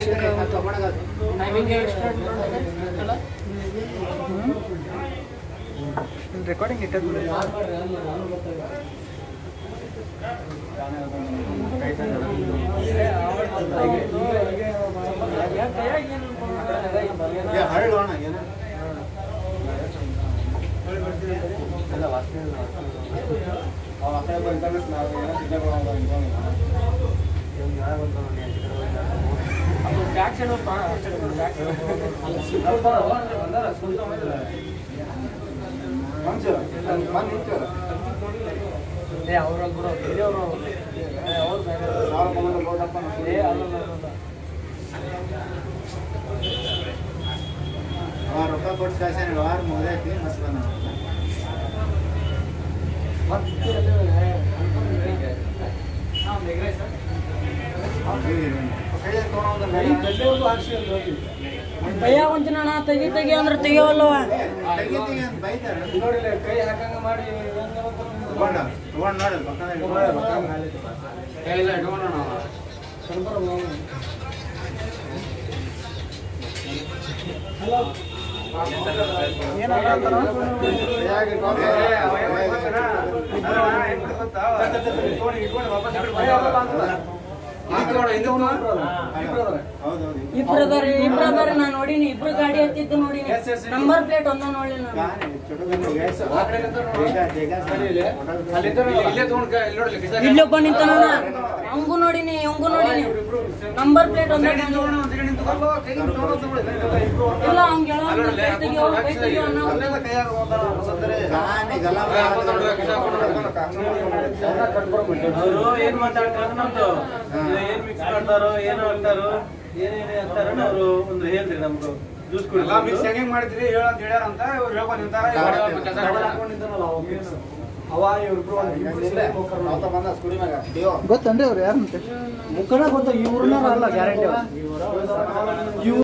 timing ಎಷ್ಟು ಅಲ್ಲ recording ಇಟ್ಟದ್ ಬಿಡಿ ಹರಳೋಣ ಏನ ಬ್ಯಾಕ್ ಸೈಡ್ ಬ್ಯಾಕ್ ಏ ಅವ್ರ ಗುರು ಬೇರೆಯವರು ಅವ್ರು ಬೇರೆ ಏ ಅಲ್ಲ ಅವ ರೊಕ್ಕ ಕೊಟ್ಟು ಕಳ್ಸ್ಯಾನ ವಾರ ಮುಗ್ದೈತಿ ಮಸ್ತ್ ಬಂದ ಭಯ ಒಂದಿನ ತೆಗಿ ತೆಗಿ ಅಂದ್ರೆ ತೆಗಿಯವಲ್ಲವ ತೆಗಿ ತೆಗಿ ಅಂತ ಬೈತಾರ ನೋಡಿಲ್ಲ ಕೈ ಹಾಕಂಗ ಮಾಡಿ ತಗೊಂಡ ತಗೊಂಡ್ ನೋಡಲ್ ಪಕ್ಕದಾಗ ಇಲ್ಲ ಇಟ್ಕೊಂಡ ಹೌದೌದು ಇಬ್ರು ಅದಾರಿ ಇಬ್ರು ಅದಾರಿ ನಾ ನೋಡಿನಿ ಇಬ್ರು ಗಾಡಿ ಹತ್ತಿದ್ದು ನೋಡಿನಿ ನಂಬರ್ ಪ್ಲೇಟ್ ಒಂದ ನೋಡಿ ನಾನು ಇಲ್ಲೇ ತಗೊಂಡ್ ಇಲ್ಲಿ ನೋಡ್ಲಿ ಇಲ್ಲೊಬ್ಬ ನಿಂತಾನ ಅವಂಗೂ ನೋಡಿನಿ ಇವಂಗೂ ನೋಡಿನಿ ನಂಬರ್ ಪ್ಲೇಟ್ ಒಂದ ಇಲ್ಲ ಅವ್ನ್ ಗೆಳವ ಕೈ ತೆಗಿಯೋ ಕೈ ತೆಗಿಯೋ ಅನ್ನೋ ಅವರು ಏನ್ ಮಾತಾಡ್ತಾರ ನಮ್ದು ಇದು ಏನ್ ಮಿಕ್ಸ್ ಮಾಡ್ತಾರೋ ಏನೋ ಅಂತಾರೋ ಏನೇನೇ ಅಂತಾರ ಅವ್ರು ಒಂದು ಹೇಳ್ರಿ ನಮ್ದು ಜ್ಯೂಸ್ ಮಿಕ್ಸ್ ಹೆಂಗ್ ಮಾಡಿದ್ರಿ ಹೇಳ ಅಂತ ಹೇಳ್ಯಾರ ಅಂತ ಇವ್ರು ಹೇಳ್ಕೊಂಡ್ ನಿಂತಾರ ಅವ ಇವ್ರಿಬ್ರು ಗೊತ್ತನ್ರಿ ಅವ್ರು ಯಾರಂತೆ ಮುಖನ ಗೊತ್ತ ಇವ್ರನ್ನ ಅಲ್ಲ ಗ್ಯಾರಂಟಿ